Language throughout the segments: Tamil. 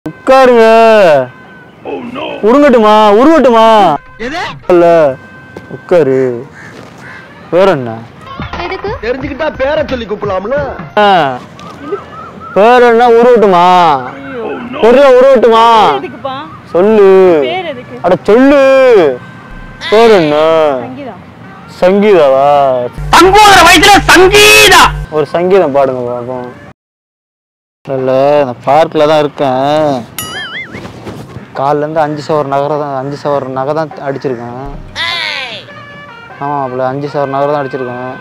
உட்காருங்க உருங்கட்டுமா உருவட்டுமா இல்ல உட்காரு வேற என்ன எதுக்கு தெரிஞ்சுக்கிட்டா பேரை சொல்லி கூப்பிடலாம்ல ஆ. பேர் என்ன உருவட்டுமா பொருளை உருவட்டுமா எதுக்குப்பா சொல்லு பேர் எதுக்கு அட சொல்லு பேர் என்ன சங்கீதா சங்கீதாவா தங்கோதர வயசுல சங்கீதா ஒரு சங்கீதம் பாடுங்க பாப்போம் இல்லை இந்த பார்க்கில் தான் இருக்கேன் காலிலேருந்து அஞ்சு சவர் நகரை தான் அஞ்சு சவர் நகை தான் அடிச்சிருக்கேன் ஆமாம் அப்படி அஞ்சு சவர் நகரை தான் அடிச்சிருக்கேன்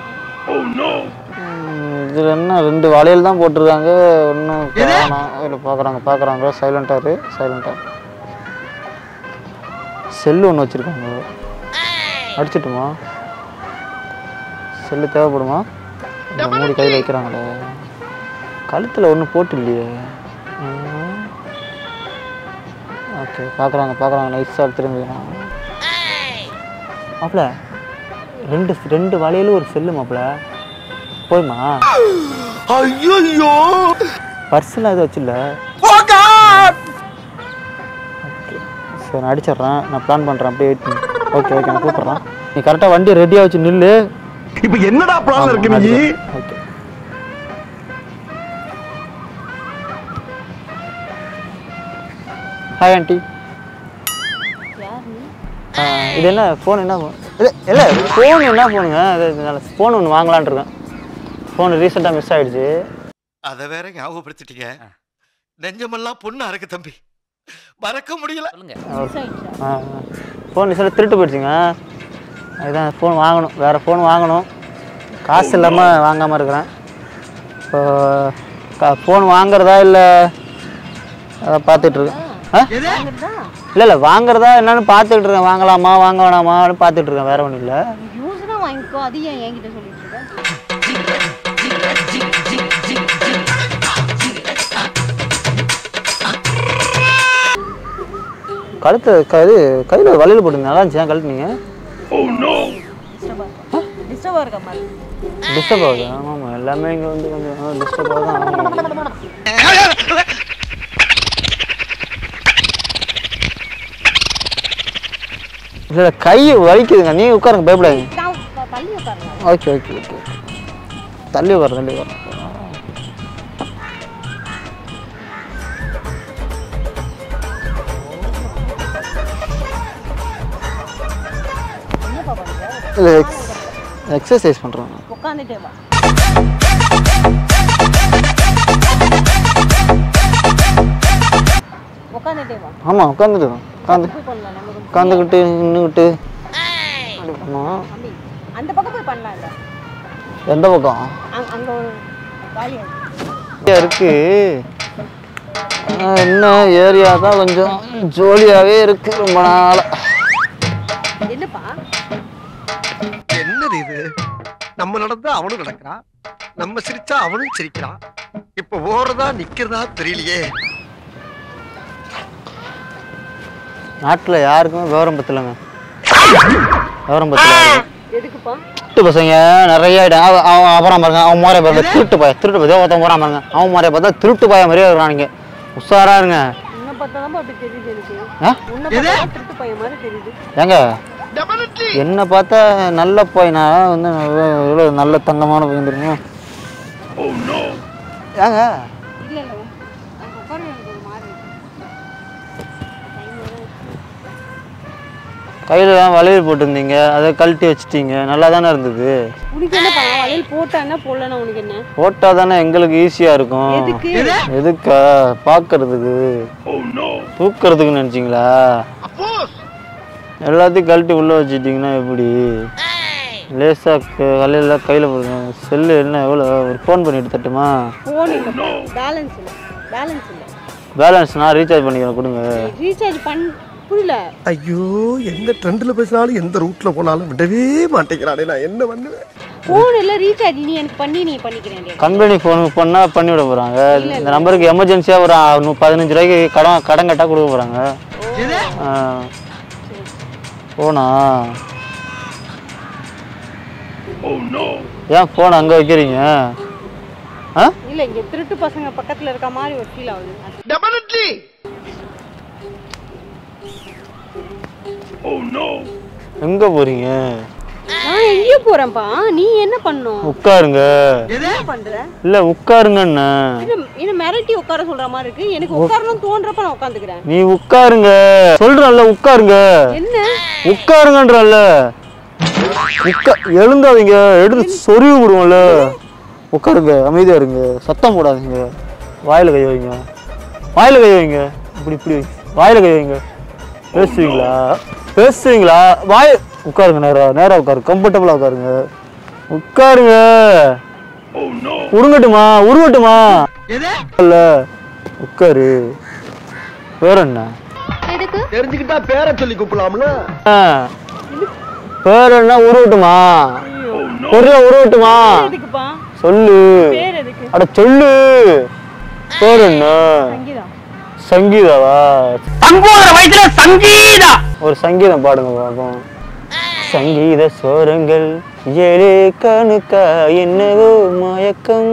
இதில் என்ன ரெண்டு வளையல் தான் போட்டிருக்காங்க ஒன்றும் காணோம் இதில் பார்க்குறாங்க பார்க்குறாங்க சைலண்டாக இரு சைலண்டாக செல்லு ஒன்று வச்சுருக்காங்க அடிச்சிட்டுமா செல்லு தேவைப்படுமா இந்த மூடி கையில் வைக்கிறாங்களே கழுத்தில் ஒன்றும் போட்டு இல்லையே ஓகே பார்க்குறாங்க பார்க்குறாங்க நைஸாக திரும்பி மாப்பிள ரெண்டு ரெண்டு வளையலும் ஒரு செல்லு மாப்பிள போய்மா ஐயோ பர்ஸெலாம் எதுவும் வச்சில்ல ஓகே சரி நான் அடிச்சிடுறேன் நான் பிளான் பண்ணுறேன் அப்படியே வெயிட் பண்ணு ஓகே ஓகே நான் கூப்பிட்றேன் நீ கரெக்டாக வண்டி ரெடியாக வச்சு நில்லு இப்ப என்னடா பிளான் இருக்கு நீ ஓகே ஹாய் ஆண்டி இது என்ன ஃபோன் என்ன phone? இல்லை இல்லை ஃபோன் என்ன ஃபோனுங்க இது ஃபோன் ஒன்று வாங்கலான்னு இருக்கேன் ஃபோன் ரீசெண்டாக மிஸ் ஆயிடுச்சு அத வேற ஞாபகப்படுத்திட்டீங்க நெஞ்சமெல்லாம் பொண்ணா இருக்கு தம்பி மறக்க முடியல ஃபோன் சில திருட்டு போயிடுச்சுங்க அதுதான் ஃபோன் வாங்கணும் வேறு ஃபோன் வாங்கணும் காசு இல்லாமல் வாங்காமல் இருக்கிறேன் இப்போ ஃபோன் வாங்குறதா இல்லை அதை பார்த்துட்ருக்கேன் ஆ இல்லை இல்லை வாங்குறதா என்னன்னு பார்த்துட்டு இருக்கேன் வாங்கலாமா வாங்க வேணாமான்னு பார்த்துட்டு இருக்கேன் வேற ஒன்றும் இல்லை யூஸ்னா வாங்கிக்கோ அது ஏன் என்கிட்ட சொல்லிட்டு இருக்க கழுத்து க இது கையில் வலையில் போட்டு நல்லா இருந்துச்சு ஏன் கழுத்துனீங்க டிஸ்டர்பாக இருக்க மாதிரி டிஸ்டர்ப் ஆகுது ஆமாம் ஆமாம் எல்லாமே இங்கே வந்து கொஞ்சம் டிஸ்டர்ப் ஆகுது ஆமாம் இல்லை கை வலிக்குதுங்க நீ உட்காருங்க பயப்படாதீங்க நான் ப- தள்ளி உட்காருங்க ஓகே ஓகே ஓகே தள்ளி உட்காரு தள்ளி உட்காரு என்னப்பா பண்ணுற இல்லை எக்ஸ் எக்ஸசைஸ் பண்ணுறோம் உட்காந்துட்டே வா உட்காந்துட்டே வா ஆமாம் உட்காந்துட்டு உட்காந்து போய் பண்ணலாம் நம்ம கொஞ்சம் உட்காந்துக்கிட்டு நின்றுக்கிட்டு அப்படி பண்ணுவோம் தம்பி அந்த பக்கம் போய் பண்ணலாம் இல்லை எந்த பக்கம் அங்க அங்க ஒரு காலியாக ஏரியா இருக்கு ஆனா என்ன ஏரியா தான் கொஞ்சம் ஜோலியாகவே இருக்கு ரொம்ப நாளா என்னப்பா என்னது இது நம்ம நடந்தா அவனும் நடக்கிறான் நம்ம சிரிச்சா அவனும் சிரிக்கிறான் இப்ப ஓடுறதா நிக்கிறதா தெரியலையே நாட்டில் யாருக்குமே விவரம் பத்தலைங்க விவரம் பத்தல எதுக்குப்பா திருட்டு பசங்க நிறைய இடம் அவ- அவன் அப்புறம் பாருங்க அவன் மாதிரியே பாருங்க திருட்டு பாய திருட்டு பாய் ஒருத்தன் போறான் பாருங்க அவன் மாதிரியே பார்த்தா திருட்டு பாய மாதிரியே இருக்கிறானுங்க உஷாரா இருங்க உன்னை பார்த்தா தான் அப்படி தெரியுது எனக்கு ஆ? உன்னை பார்த்தா தான் திருட்டு பையன் மாதிரி தெரியுது ஏங்க என்ன பார்த்தா நல்ல பையனா வந்து எவ்வளோ நல்ல தங்கமான பையன் தெரியுமா ஏங்க இல்ல இல்ல அங்க உட்கார எனக்கு ஒரு மாதிரி இருக்கு. Time வேற இருக்கு. கையில் தான் வளையல் போட்டிருந்தீங்க அதை கழட்டி வச்சிட்டீங்க நல்லா தானே இருந்தது உனக்கு என்னப்பா வளையல் போட்டான்னா போடலன்னா உனக்கு என்ன போட்டால் தானே எங்களுக்கு ஈஸியாக இருக்கும் எதுக்கு எதுக்கா பார்க்கறதுக்கு தூக்கிறதுக்கு நினச்சிங்களா எல்லாத்தையும் கழட்டி உள்ளே வச்சிட்டிங்கன்னா எப்படி லேசாக வலையில கையில் போடுங்க செல்லு என்ன எவ்வளோ ஒரு ஃபோன் பண்ணிட்டு தட்டுமா போன் இல்ல பேலன்ஸ் இல்ல பேலன்ஸ் இல்ல பேலன்ஸ் நான் ரீசார்ஜ் பண்ணிக்கிறேன் கொடுங்க ரீசார்ஜ் பண் புரியல ஐயோ எந்த ட்ரெண்ட்ல பேசினாலும் எந்த ரூட்ல போனாலும் விடவே மாட்டேங்கிறானே நான் என்ன பண்ணுவேன் போன் இல்ல ரீசார்ஜ் நீ எனக்கு பண்ணி நீ பண்ணிக்கிறேன் கம்பெனி ஃபோனுக்கு பண்ணால் பண்ணி விட போகிறாங்க இந்த நம்பருக்கு எமர்ஜென்சியாக ஒரு ஆ- நூ- பதினஞ்சு ரூபாய்க்கு கடன் கடன் கட்டால் கொடுக்க போகிறாங்க போனா ஏன் ஃபோன் அங்கே வைக்கிறீங்க ஆ இல்ல இங்க திருட்டு பசங்க பக்கத்துல இருக்க மாதிரி ஒரு ஃபீல் ஆகுது எங்க போறீங்க நான் எங்கேயோ போறேன்ப்பா நீ என்ன பண்ணும் உட்காருங்க என்ன பண்ற இல்ல உட்காருங்கண்ணா இது இது மிரட்டி உட்கார சொல்ற மாதிரி இருக்கு எனக்கு உட்காரணும் தோன்றப்ப நான் உட்காந்துக்கிறேன் நீ உட்காருங்க சொல்றல்ல உட்காருங்க என்ன உட்காருங்கன்றல்ல உட்கா எழுந்தாதீங்க எடுத்து சொருவி விடுவோம்ல உட்காருங்க அமைதியா இருங்க சத்தம் போடாதீங்க வாயில கை வைங்க வாயில கை வைங்க இப்படி இப்படி வை. வாயில கை வைங்க பேசுவீங்களா பேசுவீங்களா வாய் உட்காருங்க நேரா நேரா உட்காரு கம்ஃபர்டபுளா உட்காருங்க உட்காருங்க உருங்கட்டுமா உருவட்டுமா இல்ல உட்காரு வேற என்ன எதுக்கு தெரிஞ்சுக்கிட்டா பேரை சொல்லி கூப்பிடலாம்ல ஆ. பேர் என்ன உருவட்டுமா பொருளை உருவட்டுமா எதுக்குப்பா சொல்லு பேர் எதுக்கு அட சொல்லு பேர் என்ன சங்கீதா சங்கீதாவா தங்கோதர வயசுல சங்கீதா ஒரு சங்கீதம் பாடுங்க பாப்போம் சங்கீத சோரங்கள் ஏழே கணுக்கா என்னவோ மயக்கம்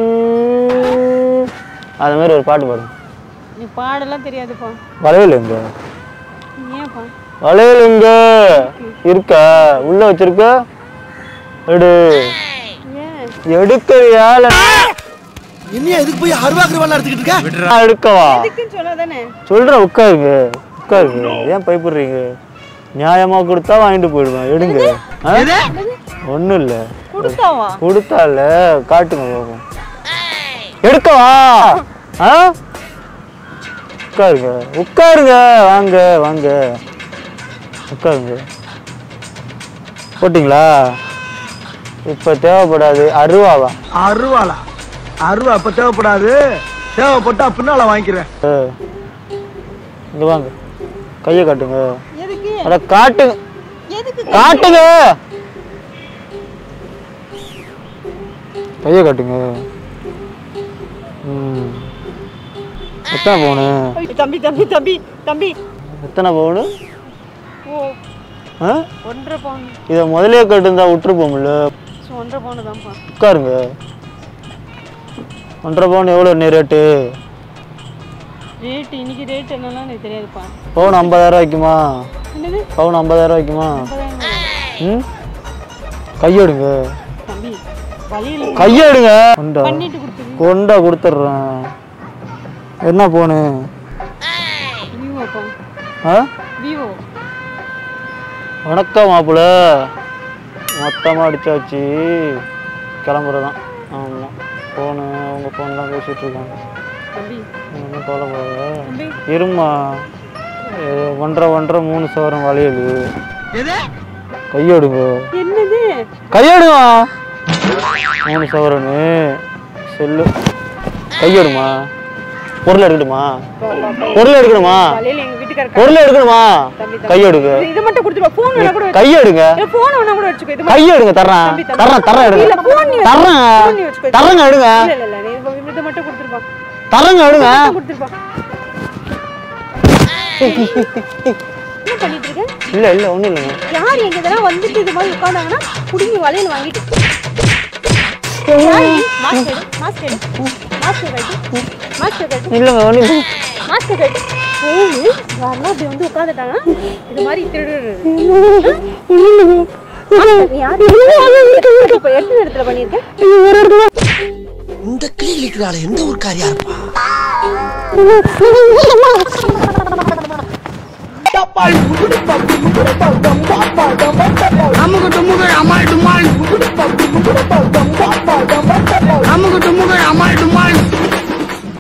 அது மாதிரி ஒரு பாட்டு பாடுங்க நீ பாடலாம் தெரியாதுப்பா வளையல் எங்க ஏன்ப்பா வளையல் எங்க இருக்கா உள்ள வச்சிருக்க எடு ஏன் எடுக்கிறியா இல்ல இன்னும் எதுக்கு போய் அருவாக்குறவாள் எடுத்துக்கிட்டு இருக்க நான் எடுக்கவா எதுக்குன்னு சொன்னாதானே சொல்றேன் உட்காருங்க உட்காருங்க ஏன் பயப்படுறீங்க நியாயமா கொடுத்தா வாங்கிட்டு போயிடுவேன் எடுங்க ஒன்றும் இல்லை கொடுத்தாவா கொடுத்தால காட்டுங்க பாப்போம் எடுக்கவா ஆ உட்காருங்க உட்காருங்க வாங்க வாங்க உட்காருங்க போட்டிங்களா இப்போ தேவைப்படாது அருவாவா அருவாளா அருவா அப்ப தேவைப்படாது தேவைப்பட்டா பின்னால வாங்கிக்கிறேன் ஏ, இங்க வாங்க கையை காட்டுங்க எதுக்கு அட காட்டுங்க எதுக்கு காட்டுங்க கையை காட்டுங்க ம் எத்தனை பவுனு தம்பி தம்பி தம்பி தம்பி எத்தனை பவுனு ஓ ஆ ஒன்றரை பவுன் இதை முதலே கட்டுந்தா விட்டுருப்போம்ல ஒன்றரை பவுன் தான்ப்பா உட்காருங்க ஒன்றரை பவுன் எவ்வளோ நீ ரேட்டு ரேட் இன்னைக்கு ரேட் என்னலாம் எனக்கு தெரியாதுப்பா பவுன் ஐம்பதாயிரம் வைக்குமா என்னது பவுன் ஐம்பதாயிரம் வைக்குமா ஐம்பதாயிரம் தானா? ம் கையெடுங்க தம்பி வழியில் கையெடுங்க கொண்டா பண்ணிட்டு கொடுத்துரு கொண்டா கொடுத்துட்றேன் என்ன போனு விவோப்பா ஆ விவோ வணக்கம் மாப்பிள்ள மொத்தமாக அடிச்சாச்சு கிளம்புறதான் ஆமாம் ஃபோனு அவங்க ஃபோன் தான் பேசிகிட்டு இருக்காங்க தம்பி ஒன்றும் கவலைப்படாத தம்பி இருமா ஏ, ஒன்றரை ஒன்றரை மூணு சவரம் வளையல் எது கையெடுங்க என்னது கையெடுமா மூணு சவரனு செல்லு கையெடுமா பொருள் எடுக்கணுமா பொருள் எடுக்கணுமா வழியில் எங்க வீட்டுக்கார பொருள் எடுக்கணுமா தம்பி, தம்பி. கையெடுங்க இதை மட்டும் கொடுத்துருவா ஃபோன் வேணா கூட வச்சு கையெடுங்க ஃபோன் வேணா கூட வச்சுக்கோ இது மட்டும் கையெடுங்க தர்றேன் தம்பி, தம்பி. தர்றேன் தர்றேன் இல்ல எடுங்க ஃபோன் நீ தர்றேன் ஃபோன் நீ வச்சுக்கோ தர்றேங்க எடுங்க இல்ல இல்ல இல்ல நீ இது- இதை மட்டும் கொடுத்துருப்பா தர்றேங்க எடுங்க கொடுத்துருப்பா என்ன பண்ணிட்டு இருக்க இல்ல இல்ல ஒண்ணும் இல்லைங்க யார் எங்க இதெல்லாம் வந்துட்டு இது மாதிரி உட்காந்தாங்கன்னா புடிங்கி வளையல் வாங்கிட்டு மாஸ்க் எடு மாஸ்க் எடு மாஸ்க் கட்டு மாஸ்க் கட்டு இல்லைங்க ஒண்ணும் இல்லை மாஸ்க் கட்டு போய் யாரெல்லாம் அப்படி வந்து உட்காந்துட்டாங்கன்னா இது மாதிரி திருடு யார் இப்போ எத்தனை இடத்துல பண்ணியிருக்கேன் இந்த கிளி கிளிக்கிறாள் எந்த ஒரு காரியா இருப்பா அமுகு டுமுகு அமால் டுமால் அமுகு டுமுகு அமால் டுமால்